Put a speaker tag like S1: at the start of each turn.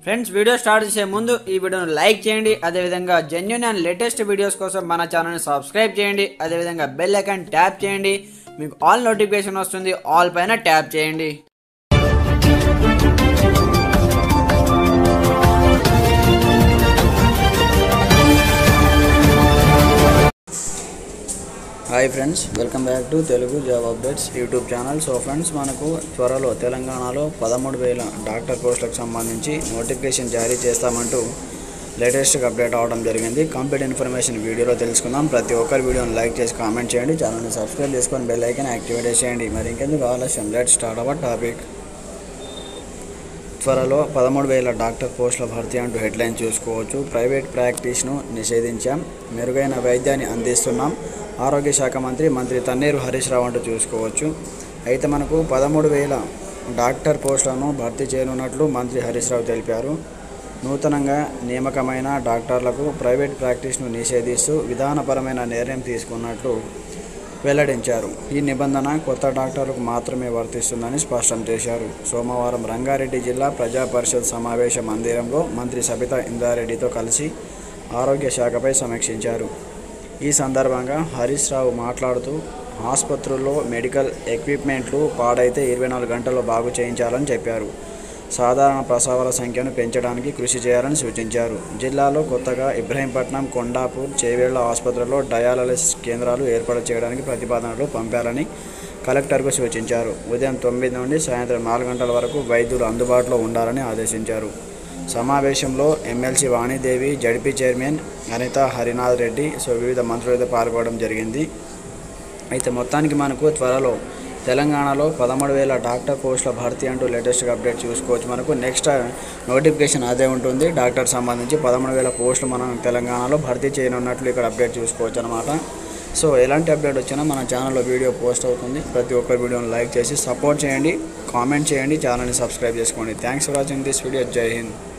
S1: friends video start చేసే ముందు ఈ వీడియోను లైక్ చేయండి అదేవిధంగా జెన్యున్ అండ్ లేటెస్ట్ వీడియోస్ కోసం మన ఛానల్ని సబ్స్క్రైబ్ చేయండి అదేవిధంగా బెల్ ఐకాన్ ట్యాప్ చేయండి మీకు ఆల్ నోటిఫికేషన్ వస్తుంది ఆల్ పైన ట్యాప్ చేయండి hi friends welcome back to Telugu job updates YouTube channel so friends మనకు త్వరలో తెలంగాణలో పదమూడు వేల డాక్టర్ పోస్టులకు సంబంధించి నోటిఫికేషన్ జారీ చేస్తామంటూ లేటెస్ట్గా అప్డేట్ అవడం జరిగింది కంప్లీట్ ఇన్ఫర్మేషన్ వీడియోలో తెలుసుకుందాం ప్రతి ఒక్కరి వీడియోని లైక్ చేసి కామెంట్ చేయండి ఛానల్ని సబ్స్క్రైబ్ చేసుకొని బెల్ ఐకాన్ యాక్టివేట్ చేయండి మరి ఇంకెందుకు ఆలస్యం లెట్ స్టార్ట్ అవర్ టాపిక్ త్వరలో పదమూడు వేల డాక్టర్ పోస్టుల భర్తీ అంటూ హెడ్లైన్ చూసుకోవచ్చు ప్రైవేట్ ప్రాక్టీస్ను నిషేధించాం మెరుగైన వైద్యాన్ని అందిస్తున్నాం ఆరోగ్య శాఖ మంత్రి మంత్రి తన్నీరు హరీష్ రావు అంటూ చూసుకోవచ్చు అయితే మనకు పదమూడు వేల డాక్టర్ పోస్టులను భర్తీ చేయనున్నట్లు మంత్రి హరీష్ రావు తెలిపారు నూతనంగా నియామకమైన డాక్టర్లకు ప్రైవేట్ ప్రాక్టీస్ను నిషేధిస్తూ విధానపరమైన నిర్ణయం తీసుకున్నట్లు వెల్లడించారు ఈ నిబంధన కొత్త డాక్టర్లకు మాత్రమే వర్తిస్తుందని స్పష్టం చేశారు సోమవారం రంగారెడ్డి జిల్లా ప్రజా పరిషత్ సమావేశ మందిరంలో మంత్రి సబితా ఇందారెడ్డితో కలిసి ఆరోగ్య శాఖపై సమీక్షించారు ఈ సందర్భంగా హరీష్ రావు మాట్లాడుతూ ఆసుపత్రుల్లో మెడికల్ ఎక్విప్మెంట్లు పాడైతే ఇరవై నాలుగు గంటల్లో బాగు చేయించాలని చెప్పారు సాధారణ ప్రసవాల సంఖ్యను పెంచడానికి కృషి చేయాలని సూచించారు జిల్లాలో కొత్తగా ఇబ్రహీంపట్నం కొండాపూర్ చేవేళ్ల ఆసుపత్రుల్లో డయాలసిస్ కేంద్రాలు ఏర్పాటు చేయడానికి ప్రతిపాదనలు పంపాలని కలెక్టర్కు సూచించారు ఉదయం తొమ్మిది నుండి సాయంత్రం నాలుగు గంటల వరకు వైద్యులు అందుబాటులో ఉండాలని ఆదేశించారు సమావేశంలో MLC Vanidevi ZP chairman Anitha Harinath Reddy so వివిధ మంత్రులతో పాల్గొనడం జరిగింది అయితే మొత్తానికి మనకు త్వరలో తెలంగాణలో పదమూడు వేల డాక్టర్ పోస్టుల భర్తీ అంటూ లేటెస్ట్గా అప్డేట్ చూసుకోవచ్చు మనకు నెక్స్ట్ నోటిఫికేషన్ అదే ఉంటుంది డాక్టర్ సంబంధించి పదమూడు వేల పోస్టులు మనం తెలంగాణలో భర్తీ చేయనున్నట్లు ఇక్కడ అప్డేట్ చూసుకోవచ్చు అనమాట సో ఎలాంటి అప్డేట్ వచ్చినా మన ఛానల్లో వీడియో పోస్ట్ అవుతుంది ప్రతి ఒక్క వీడియోని లైక్ చేసి సపోర్ట్ చేయండి కామెంట్ చేయండి ఛానల్ని సబ్స్క్రైబ్ చేసుకోండి thanks for watching this video Jai Hind